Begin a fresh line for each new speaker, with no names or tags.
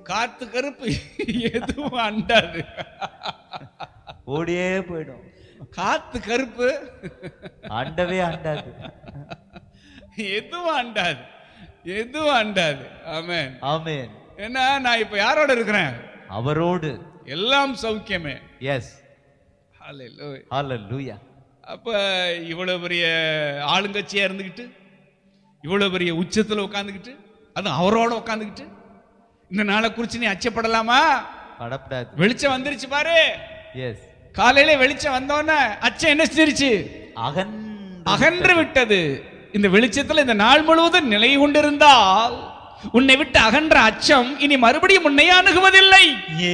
காத்து கருப்பு எதுவும் அண்டாது
ஓடியே போயிடும்
காத்து கருப்பு
அண்டவே அண்டாது
எதுவும் அண்டாது எதுவும் அண்டாது ஆமென்
ஆமென்
ஏன்னா நான் இப்ப யாரோட இருக்கிறேன்
அவரோடு
எல்லாம் சௌக்கியமே
எஸ்
ஹalleluya
ஹalleluya
அப்ப இவ்வளவு பெரிய ஆளுங்கட்சியா இருந்துகிட்டு இவ்வளவு பெரிய உச்சத்துல உட்காந்துக்கிட்டு அதுவும் அவரோட உட்காந்துக்கிட்டு இந்த நாளை குறிச்சு நீ அச்சப்படலாமா
படப்படாது
வெளிச்சம் வந்துருச்சு பாரு
எஸ்
காலையில வெளிச்சம் வந்தோன்னே அச்சம் என்ன செஞ்சிருச்சு
அகன்
அகன்று விட்டது இந்த வெளிச்சத்துல இந்த நாள் முழுவதும் நிலை கொண்டிருந்தால் உன்னை விட்டு அகன்ற அச்சம் இனி மறுபடியும் உன்னை அணுகுவதில்லை